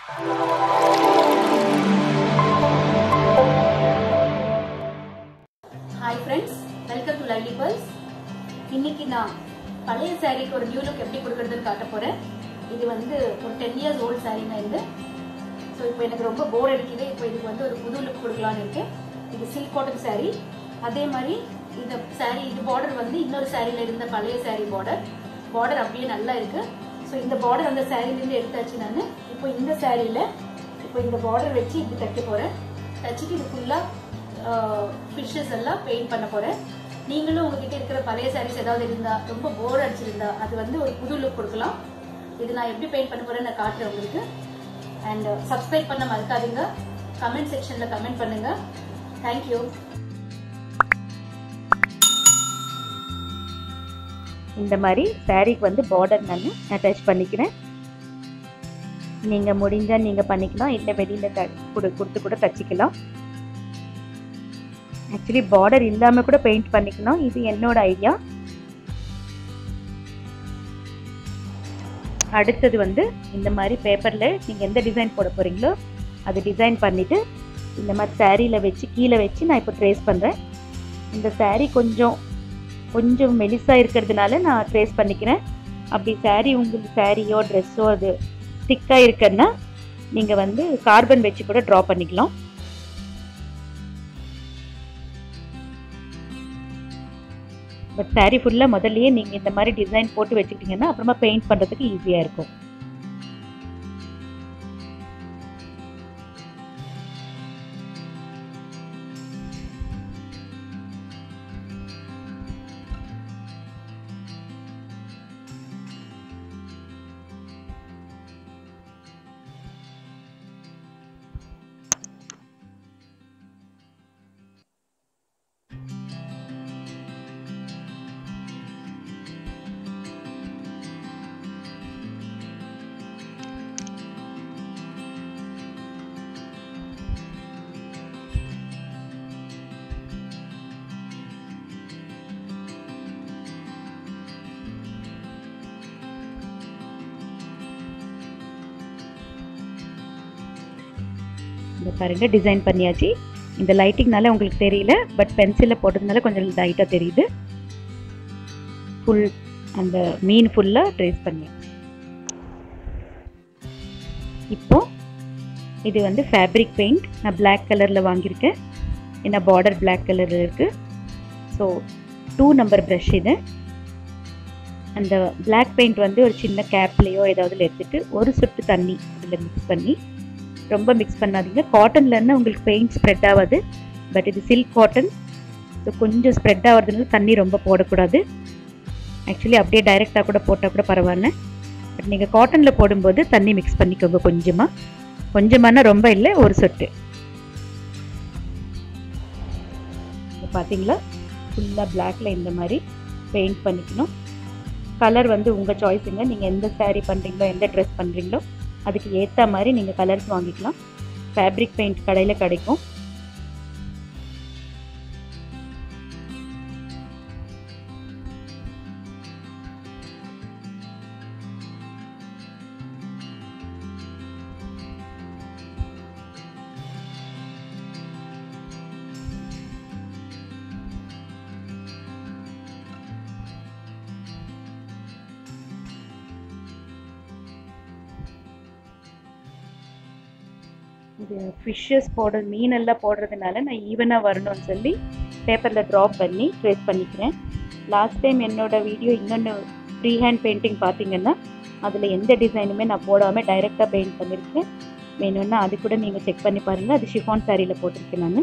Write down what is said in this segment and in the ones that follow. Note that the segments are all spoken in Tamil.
hi friends welcome to lively purse இன்னைக்கு நான் பழைய சாரீக்கு ஒரு நியூ லுக் எப்படி கொடுக்கறதுன்னு காட்ட போறேன் இது வந்து ஒரு டென் இயர்ஸ் ஓல்ட் சாரீங்க இது ஸோ இப்போ எனக்கு ரொம்ப போர் அடிக்குது இப்போ இதுக்கு வந்து ஒரு புது லுக் கொடுக்கலான்னு இருக்கேன் இது சில்க் காட்டன் saree அதே மாதிரி இந்த saree இது பார்டர் வந்து இன்னொரு சாரியில் இருந்த பழைய saree பார்டர் பார்டர் அப்படியே நல்லா இருக்கு ஸோ இந்த பார்டர் அந்த சாரிலேருந்து எடுத்தாச்சு நான் இப்போ இந்த சாரியில் இப்போ இந்த பார்டர் வச்சு இப்படி தைக்க போகிறேன் தைச்சிட்டு இது ஃபுல்லாக ஃபிஷ்ஷஸ் எல்லாம் பெயிண்ட் பண்ண போகிறேன் நீங்களும் உங்ககிட்ட இருக்கிற பழைய சாரீஸ் ஏதாவது இருந்தா ரொம்ப போர் அடிச்சிருந்தா அது வந்து ஒரு புது லுக் கொடுக்கலாம் இது நான் எப்படி பெயிண்ட் பண்ண போறேன்னு நான் காட்டுறேன் உங்களுக்கு அண்ட் சப்ஸ்கிரைப் பண்ண மறக்காதீங்க கமெண்ட் செக்ஷன்ல கமெண்ட் பண்ணுங்க தேங்க்யூ இந்த மாதிரி சாரீக்கு வந்து பார்டர் நான் அட்டாச் பண்ணிக்கிறேன் நீங்கள் முடிஞ்சால் நீங்கள் பண்ணிக்கலாம் இல்லை வெளியில் த கொடு கொடுத்து கூட தச்சிக்கலாம் ஆக்சுவலி பார்டர் இல்லாமல் கூட பெயிண்ட் பண்ணிக்கலாம் இது என்னோட ஐடியா அடுத்தது வந்து இந்த மாதிரி பேப்பரில் நீங்கள் எந்த டிசைன் போட போகிறீங்களோ அது டிசைன் பண்ணிவிட்டு இந்த மாதிரி சாரியில் வச்சு கீழே வச்சு நான் இப்போ ட்ரேஸ் பண்ணுறேன் இந்த சாரீ கொஞ்சம் கொஞ்சம் மெலிசாக இருக்கிறதுனால நான் ட்ரேஸ் பண்ணிக்கிறேன் அப்படி சாரீ உங்களுக்கு சாரியோ ட்ரெஸ்ஸோ அது திக்காக இருக்குன்னா நீங்கள் வந்து கார்பன் வச்சு கூட ட்ரா பண்ணிக்கலாம் பட் சாரீ ஃபுல்லாக முதல்லையே நீங்கள் இந்த மாதிரி டிசைன் போட்டு வச்சுக்கிட்டிங்கன்னா அப்புறமா பெயிண்ட் பண்ணுறதுக்கு ஈஸியாக இருக்கும் இந்த பாருங்க டிசைன் பண்ணியாச்சு இந்த லைட்டிங்னால உங்களுக்கு தெரியல பட் பென்சிலில் போட்டதுனால கொஞ்சம் லைட்டாக தெரியுது ஃபுல் அந்த மீன் ஃபுல்லாக ட்ரேஸ் பண்ணியாச்சு இப்போ இது வந்து ஃபேப்ரிக் பெயிண்ட் நான் பிளாக் கலரில் வாங்கியிருக்கேன் ஏன்னா பார்டர் பிளாக் கலரில் இருக்குது ஸோ டூ நம்பர் ப்ரஷ் இது அந்த பிளாக் பெயிண்ட் வந்து ஒரு சின்ன கேப்லேயோ ஏதாவது எடுத்துட்டு ஒரு சொட்டு தண்ணி இதில் மிக்ஸ் பண்ணி ரொம்ப மிக்ஸ் பண்ணாதீங்க காட்டன்லன்னா உங்களுக்கு பெயிண்ட் ஸ்ப்ரெட் ஆகாது பட் இது சில்க் காட்டன் ஸோ கொஞ்சம் ஸ்ப்ரெட் ஆகிறதுனால தண்ணி ரொம்ப போடக்கூடாது ஆக்சுவலி அப்படியே டைரெக்டாக கூட போட்டால் கூட பரவாயில்ல பட் நீங்கள் காட்டனில் போடும்போது தண்ணி மிக்ஸ் பண்ணிக்கோங்க கொஞ்சமாக கொஞ்சமான ரொம்ப இல்லை ஒரு சொட்டு பார்த்தீங்களா ஃபுல்லாக பிளாக்ல இந்த மாதிரி பெயிண்ட் பண்ணிக்கணும் கலர் வந்து உங்கள் சாய்ஸுங்க நீங்கள் எந்த சாரீ பண்ணுறீங்களோ எந்த ட்ரெஸ் பண்ணுறீங்களோ அதுக்கு ஏற்ற மாதிரி நீங்கள் கலர்ஸ் வாங்கிக்கலாம் ஃபேப்ரிக் பெயிண்ட் கடையில் கிடைக்கும் இது ஃபிஷ்ஷஸ் போடுறது மீனெல்லாம் போடுறதுனால நான் ஈவனாக வரணும்னு சொல்லி பேப்பரில் ட்ராப் பண்ணி ட்ரேஸ் பண்ணிக்கிறேன் லாஸ்ட் டைம் என்னோட வீடியோ இன்னொன்று ஃப்ரீ ஹேண்ட் பெயிண்டிங் பார்த்தீங்கன்னா அதில் எந்த டிசைனுமே நான் போடாமல் டைரெக்டாக பெயிண்ட் பண்ணியிருக்கேன் வேணும்னா அது கூட நீங்கள் செக் பண்ணி பாருங்கள் அது ஷிஃபான் சாரியில் போட்டிருக்கேன் நான்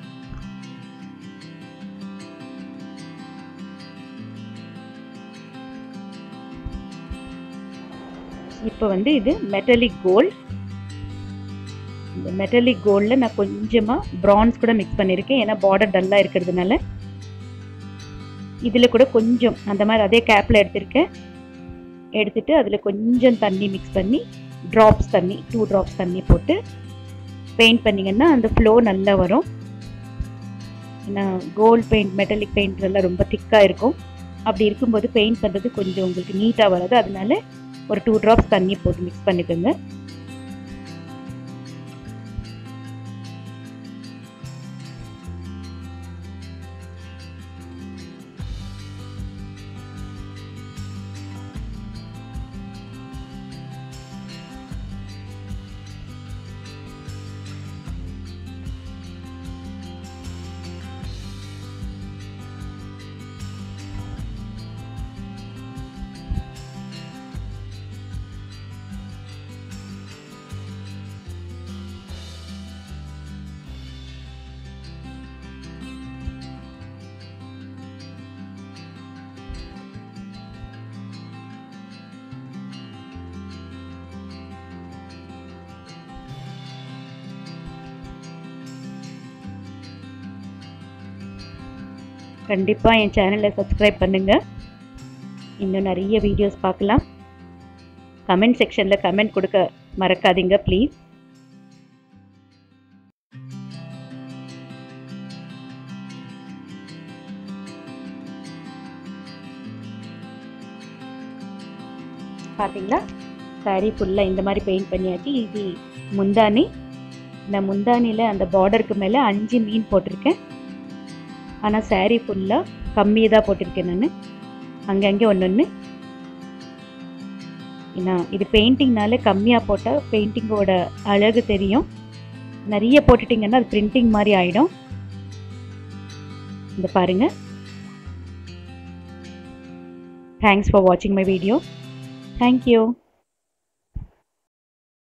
இப்போ வந்து இது மெட்டலிக் கோல்ட் இந்த மெட்டலிக் கோல்டில் நான் கொஞ்சமாக ப்ரான்ஸ் கூட மிக்ஸ் பண்ணியிருக்கேன் ஏன்னா பார்டர் டல்லாக இருக்கிறதுனால இதில் கூட கொஞ்சம் அந்த மாதிரி அதே கேப்பில் எடுத்திருக்கேன் எடுத்துட்டு அதில் கொஞ்சம் தண்ணி மிக்ஸ் பண்ணி ட்ராப்ஸ் தண்ணி டூ ட்ராப்ஸ் தண்ணி போட்டு பெயிண்ட் பண்ணிங்கன்னா அந்த ஃப்ளோ நல்லா வரும் ஏன்னா கோல்ட் பெயிண்ட் மெட்டலிக் பெயிண்ட் எல்லாம் ரொம்ப திக்காக இருக்கும் அப்படி இருக்கும்போது பெயிண்ட் பண்ணுறது கொஞ்சம் உங்களுக்கு நீட்டாக வராது அதனால ஒரு டூ ட்ராப்ஸ் தண்ணி போட்டு மிக்ஸ் பண்ணிக்கோங்க கண்டிப்பாக என் சேனலை சப்ஸ்கிரைப் பண்ணுங்கள் இன்னும் நிறைய வீடியோஸ் பார்க்கலாம் கமெண்ட் செக்ஷனில் கமெண்ட் கொடுக்க மறக்காதீங்க ப்ளீஸ் பார்த்தீங்களா சாரீ ஃபுல்லாக இந்த மாதிரி பெயிண்ட் பண்ணியாச்சு இது முந்தானி நான் முந்தானியில் அந்த பார்டருக்கு மேலே அஞ்சு மீன் போட்டிருக்கேன் ஆனால் சாரீ ஃபுல்லாக கம்மியாக தான் போட்டிருக்கேன் நான் அங்கங்கே ஒன்று ஒன்று ஏன்னா இது பெயிண்டிங்னால கம்மியாக போட்டால் பெயிண்டிங்கோட அழகு தெரியும் நிறைய போட்டுட்டிங்கன்னா அது பிரிண்டிங் மாதிரி ஆகிடும் இந்த பாருங்கள் தேங்க்ஸ் ஃபார் வாட்சிங் மை வீடியோ தேங்க்யூ